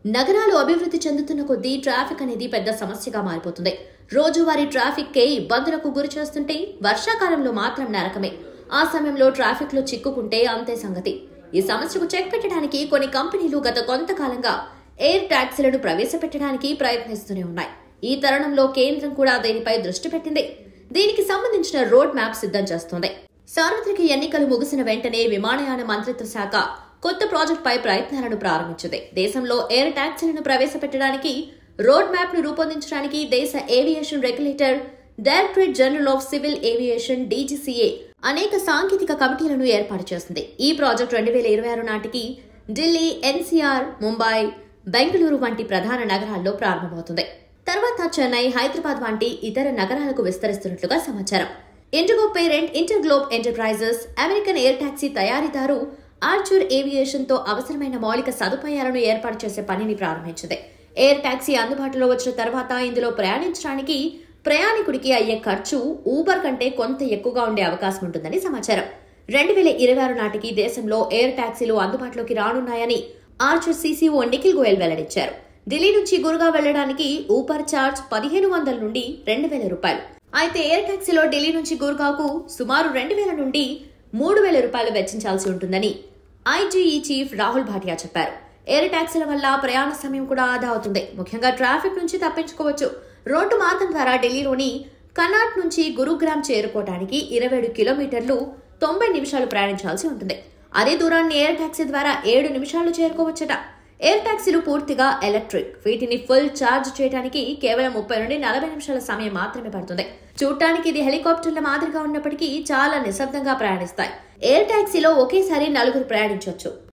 నగరాలు అభివృద్ధి చెందుతున్న కొద్దీ ట్రాఫిక్ అనేది పెద్ద సమస్యగా మారిపోతుంది రోజువారీ ట్రాఫిక్ కే ఇబ్బందులకు గురి చేస్తుంటే వర్షాకాలంలో మాత్రం నరకమే ఆ సమయంలో ట్రాఫిక్ లో చిక్కుకుంటే అంతే సంగతి ఈ సమస్యకు చెక్ పెట్టడానికి కొన్ని కంపెనీలు గత కొంతకాలంగా ఎయిర్ ట్యాక్సీలను ప్రవేశపెట్టడానికి ప్రయత్నిస్తూనే ఉన్నాయి ఈ తరుణంలో కేంద్రం కూడా దీనిపై దృష్టి పెట్టింది దీనికి సంబంధించిన రోడ్ మ్యాప్ సిద్ధం చేస్తోంది సార్వత్రిక ఎన్నికలు ముగిసిన వెంటనే విమానయాన మంత్రిత్వ శాఖ కొత్త ప్రాజెక్టుపై ప్రయత్నాలను ప్రారంభించింది దేశంలో ఎయిర్ ట్యాక్సీలను ప్రవేశపెట్టడానికి రోడ్ మ్యాప్ ను రూపొందించడానికి దేశ aviation regulator directorate general of civil aviation DGCA అనేక సాంకేతిక కమిటీలను ఏర్పాటు చేసింది ఈ ప్రాజెక్టు రెండు వేల ఇరవై ఆరు నాటికి ఢిల్లీ ఎన్సీఆర్ ముంబై బెంగళూరు వంటి ప్రధాన నగరాల్లో ప్రారంభమవుతుంది తర్వాత చెన్నై హైదరాబాద్ వంటి ఇతర నగరాలకు విస్తరిస్తున్నట్లుగా సమాచారం IndiGo parent InterGlobe enterprises American air taxi తయారీదారు ఆర్చూర్ ఏవియేషన్ తో అవసరమైన మౌలిక సదుపాయాలను ఏర్పాటు చేసే పనిని ప్రారంభించింది ఎయిర్ టాక్సీ అందుబాటులో వచ్చిన తర్వాత ఇందులో ప్రయాణించడానికి ప్రయాణికుడికి అయ్యే ఖర్చు ఊబర్ కంటే కొంత ఎక్కువగా ఉండే అవకాశం ఉంటుందని సమాచారం రెండు వేల ఇరవై ఆరు నాటికి దేశంలో ఎయిర్ టాక్సీలు అందుబాటులోకి రానున్నాయని ఆర్చర్ సీసీఓ నిఖిల్ గోయల్ వెల్లడించారు ఢిల్లీ నుంచి గురుగా వెళ్లడానికి ఊబర్ చార్జ్ పదిహేను వందల నుండి రెండు వేల రూపాయలు అయితే ఎయిర్ టాక్సీలో ఢిల్లీ నుంచి గుర్గావ్కు సుమారు రెండు వేల నుండి మూడు వేల రూపాయలు వెచ్చించాల్సి ఉంటుందని ఐజీఈ చీఫ్ రాహుల్ భాటియా చెప్పారు ఎయిర్ ట్యాక్సీల వల్ల ప్రయాణ సమయం కూడా ఆదా అవుతుంది ముఖ్యంగా ట్రాఫిక్ నుంచి తప్పించుకోవచ్చు రోడ్డు మార్గం ద్వారా ఢిల్లీలోని కనాట్ నుంచి గురుగ్రామ్ చేరుకోవడానికి ఇరవై ఏడు కిలోమీటర్లు తొంభై నిమిషాలు ప్రయాణించాల్సి ఉంటుంది అదే దూరాన్ని ఎయిర్ ట్యాక్సీ ద్వారా ఏడు నిమిషాల్లో చేరుకోవచ్చట ఎయిర్ ట్యాక్సీలు పూర్తిగా ఎలక్ట్రిక్ వీటిని ఫుల్ ఛార్జ్ చేయడానికి కేవలం ముప్పై నుండి నలభై నిమిషాల సమయం మాత్రమే పడుతుంది చూడటానికి ఇది హెలికాప్టర్ల మాదిరిగా ఉన్నప్పటికీ చాలా నిశ్శబ్దంగా ప్రయాణిస్తాయి ఎయిర్ ట్యాక్సీలో ఒకేసారి నలుగురు ప్రయాణించవచ్చు